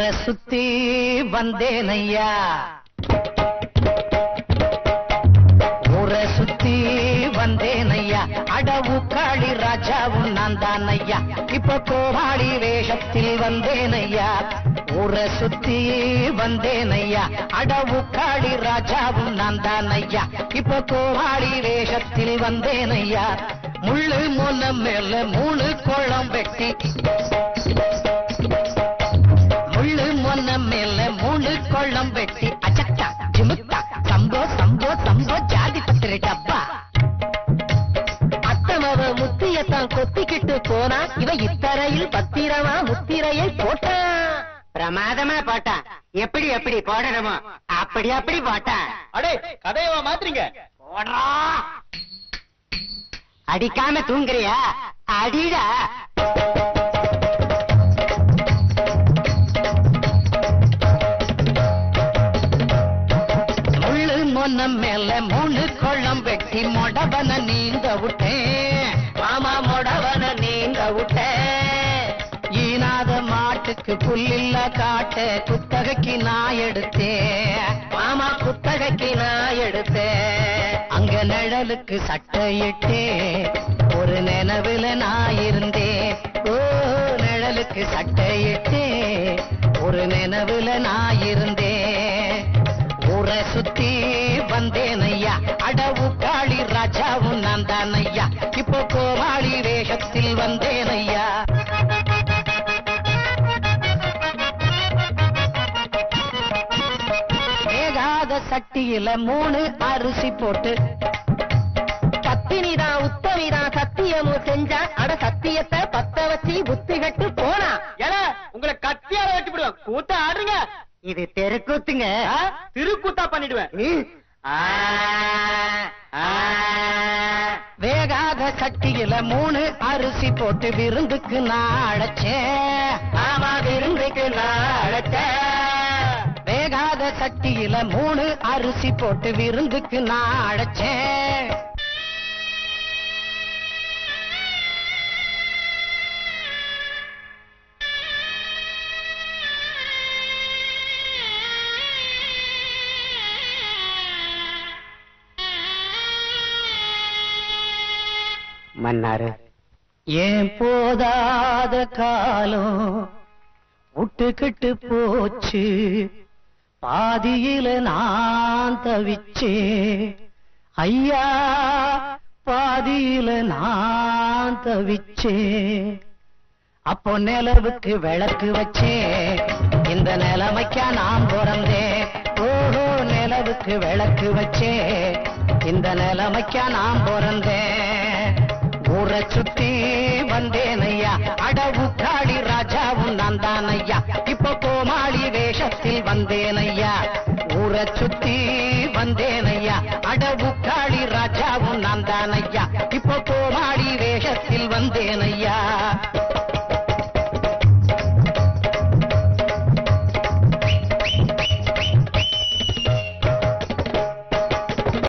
ஊரை சுத்தி வந்தேனையா ஊரை சுத்தி வந்தேனையா அடவு காளி ராஜாவும் நான் தான் ஐயா இப்ப கோமாளி வேஷத்தில் வந்தேனையா ஊரை சுத்தி வந்தேனையா அடவு காளி ராஜாவும் நான் தான் ஐயா இப்ப கோமாளி வேஷத்தில் வந்தேனையா முள்ளு மொன்ன மேல மூணு கோளம் வெட்டி முள்ளு மொன்ன மேல மூணு கொள்ளம் வெட்டி அச்சக்கா ஜிமுக்கா சம்போ சம்போ சம்போ ஜாதி பத்திரி டப்பா அத்தமவ முத்தியத்தான் கொத்திக்கிட்டு போனா இவ இத்தரையில் பத்திரமா முத்திரையை போட்டான் பிரமாதமா போட்டான் எப்படி எப்படி போடணுமோ அப்படி அப்படி போட்டான் அடே கதையவா மாத்துறீங்க போடுறா அடிக்காம தூங்குறியா அடிடா முள்ளு மொன்னம் மேல மூணு கொள்ளம் வெட்டி மொடவன நீந்த விட்டேன் மாமா மொடவன நீந்த விட்டேன் ஈனாத மாட்டுக்கு புல்லில்ல காட்ட குத்தகைக்கு நான் எடுத்தேன் மாமா குத்தகைக்கு நான் எடுத்தேன் அங்க நிழலுக்கு சட்டையிட்டேன் ஒரு நினைவுல நான் இருந்தேன் ஓ நிழலுக்கு சட்டையிட்டேன் ஒரு நினைவுல நான் இருந்தேன் ஊரை சுத்தி வந்தேன் ஐயா அடவு காளி ராஜாவும் நான் தான் ஐயா இப்போ கோமாளி வேஷத்தில் வந்தேன் ஐயா வேகாத சட்டியில மூணு அரிசி போட்டு பத்தினிதான் உத்தமிதான் சத்தியமும் செஞ்சா அட சத்தியத்தை பத்த வச்சு புத்தி கட்டு போனா ஏல உங்களை கத்தியால வெட்டிவிடுவேன் கூத்த ஆடுறீங்க இது தெருக்கூத்துங்க ஆ? திருக்கூத்தா பண்ணிடுவேன் ஆ, ஆ. வேகாத சட்டியில மூணு அரிசி போட்டு விருந்துக்கு நான் அழைச்சேன் ஆமா விருந்துக்கு நான் அழைச்சேன் வேகாத சட்டியில மூணு அரிசி போட்டு விருந்துக்கு நான் அழைச்சேன் மன்னாரு ஏன் போதாத காலம் விட்டுக்கிட்டு போச்சு பாதியில நான் தவிச்சேன் ஐயா பாதியில நான் தவிச்சேன் அப்போ நிலவுக்கு விளக்கு வச்சேன் இந்த நிலைமைக்கா நான் பிறந்தேன் ஓஹோ நிலவுக்கு விளக்கு வச்சேன் இந்த நிலைமைக்கா நான் பிறந்தேன் ஊரை சுத்தி வந்தேன் ஐயா அடவு காளி ராஜாவும் நான் தான் ஐயா இப்போ கோமாளி வேஷத்தில் வந்தேன் ஐயா ஊரை சுத்தி வந்தேன் ஐயா அடவு காளி ராஜாவும் நான் தான் ஐயா இப்போ கோமாளி வேஷத்தில் வந்தேன் ஐயா